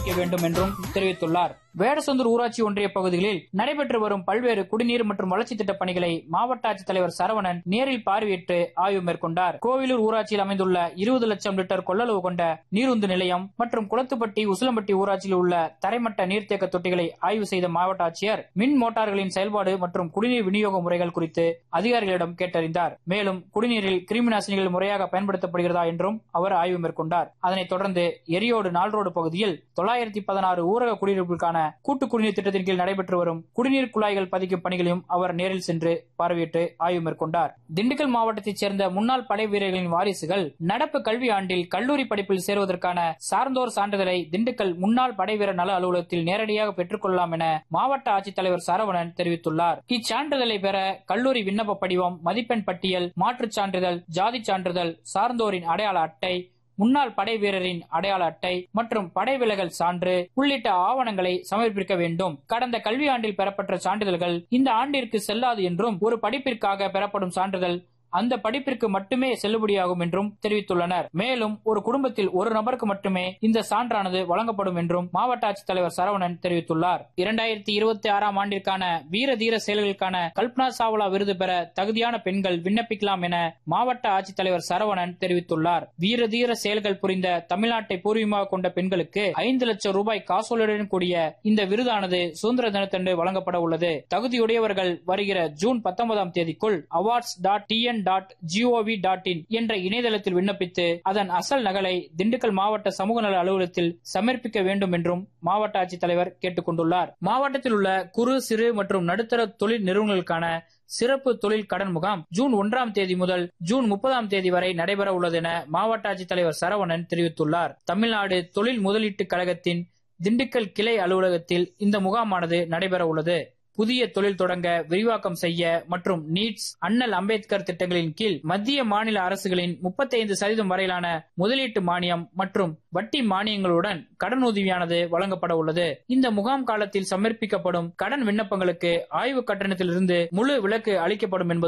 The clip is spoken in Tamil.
பராமரிக்க வேண்டும் என்றும் தெரிவித்துள்ளார் வேடசந்தூர் ஊராட்சி ஒன்றிய பகுதிகளில் நடைபெற்று வரும் பல்வேறு குடிநீர் மற்றும் வளர்ச்சி திட்ட பணிகளை மாவட்ட ஆட்சித்தலைவர் சரவணன் நேரில் பார்வையிட்டு ஆய்வு மேற்கொண்டார் கோவிலூர் ஊராட்சியில் அமைந்துள்ள இருபது லட்சம் லிட்டர் கொள்ளளவு கொண்ட நீருந்து நிலையம் மற்றும் குளத்துப்பட்டி உசிலம்பட்டி ஊராட்சியில் உள்ள தரைமட்ட நீர்த்தேக்க தொட்டிகளை ஆய்வு செய்த மாவட்ட ஆட்சியர் மின் மோட்டார்களின் செயல்பாடு மற்றும் குடிநீர் விநியோக முறைகள் குறித்து அதிகாரிகளிடம் கேட்டறிந்தார் மேலும் குடிநீரில் கிருமி நாசினிகள் முறையாக பயன்படுத்தப்படுகிறதா என்றும் அவர் ஆய்வு மேற்கொண்டார் அதனைத் தொடர்ந்து எரியோடு நால்ரோடு பகுதியில் தொள்ளாயிரத்தி பதினாறு ஊரக குடியிருப்புகளுக்கான கூட்டு குடிநீர் திட்டத்தின் கீழ் நடைபெற்று வரும் குடிநீர் குழாய்கள் பதிக்கும் பணிகளையும் அவர் நேரில் சென்று பார்வையிட்டு ஆய்வு மேற்கொண்டார் திண்டுக்கல் மாவட்டத்தைச் சேர்ந்த முன்னாள் படை வீரர்களின் வாரிசுகள் நடப்பு கல்வி ஆண்டில் கல்லூரி படிப்பில் சேருவதற்கான சார்ந்தோர் சான்றிதழை திண்டுக்கல் முன்னாள் படை வீரர் நல அலுவலகத்தில் நேரடியாக பெற்றுக் கொள்ளலாம் என மாவட்ட ஆட்சித்தலைவர் சரவணன் தெரிவித்துள்ளார் இச்சான்றிதழை பெற கல்லூரி விண்ணப்ப படிவம் மதிப்பெண் பட்டியல் மாற்றுச் சான்றிதழ் ஜாதி சான்றிதழ் சார்ந்தோரின் அடையாள அட்டை முன்னாள் படை வீரரின் அடையாள அட்டை மற்றும் படை விலகல் சான்று உள்ளிட்ட ஆவணங்களை சமர்ப்பிக்க வேண்டும் கடந்த கல்வியாண்டில் பெறப்பட்ட சான்றிதழ்கள் இந்த ஆண்டிற்கு செல்லாது என்றும் ஒரு படிப்பிற்காக பெறப்படும் சான்றிதழ் அந்த படிப்பிற்கு மட்டுமே செல்லுபடியாகும் என்றும் தெரிவித்துள்ளனர் மேலும் ஒரு குடும்பத்தில் ஒரு நபருக்கு மட்டுமே இந்த சான்றானது வழங்கப்படும் என்றும் மாவட்ட ஆட்சித்தலைவர் சரவணன் தெரிவித்துள்ளார் இரண்டாயிரத்தி இருபத்தி ஆறாம் ஆண்டிற்கான வீர தீர செயல்களுக்கான கல்பனா சாவ்லா விருது பெற தகுதியான பெண்கள் விண்ணப்பிக்கலாம் என மாவட்ட ஆட்சித்தலைவர் சரவணன் தெரிவித்துள்ளார் வீர தீர செயல்கள் புரிந்த தமிழ்நாட்டை பூர்வீகமாக கொண்ட பெண்களுக்கு ஐந்து லட்சம் ரூபாய் காசோலையுடன் கூடிய இந்த விருதானது சுதந்திர தினத்தன்று வழங்கப்பட உள்ளது தகுதியுடையவர்கள் வருகிற ஜூன் பத்தொன்பதாம் தேதிக்குள் awards dot TN dot GOV dot in என்ற இணையதளத்தில் விண்ணப்பித்து அதன் அசல் நகலை திண்டுக்கல் மாவட்ட சமூக நல அலுவலகத்தில் சமர்ப்பிக்க வேண்டும் என்றும் மாவட்ட ஆட்சித்தலைவர் கேட்டுக் கொண்டுள்ளார் மாவட்டத்தில் உள்ள குறு சிறு மற்றும் நடுத்தர தொழில் நிறுவனங்களுக்கான சிறப்பு தொழில் கடன் முகாம் ஜூன் ஒன்றாம் தேதி முதல் ஜூன் முப்பதாம் தேதி வரை நடைபெற உள்ளது என மாவட்ட ஆட்சித்தலைவர் சரவணன் தெரிவித்துள்ளார் தமிழ்நாடு தொழில் முதலீட்டு கழகத்தின் திண்டுக்கல் கிளை அலுவலகத்தில் இந்த முகாமானது நடைபெற உள்ளது புதிய தொழில் தொடங்க விரிவாக்கம் செய்ய மற்றும் நீட்ஸ் அண்ணல் அம்பேத்கர் திட்டங்களின் கீழ் மத்திய மாநில அரசுகளின் முப்பத்தைந்து சதவீதம் வரையிலான முதலீட்டு மானியம் மற்றும் வட்டி மானியங்களுடன் கடன் உதவியானது வழங்கப்பட உள்ளது இந்த முகாம் காலத்தில் சமர்ப்பிக்கப்படும் கடன் விண்ணப்பங்களுக்கு ஆய்வு கட்டணத்திலிருந்து முழு விலக்கு அளிக்கப்படும் என்பது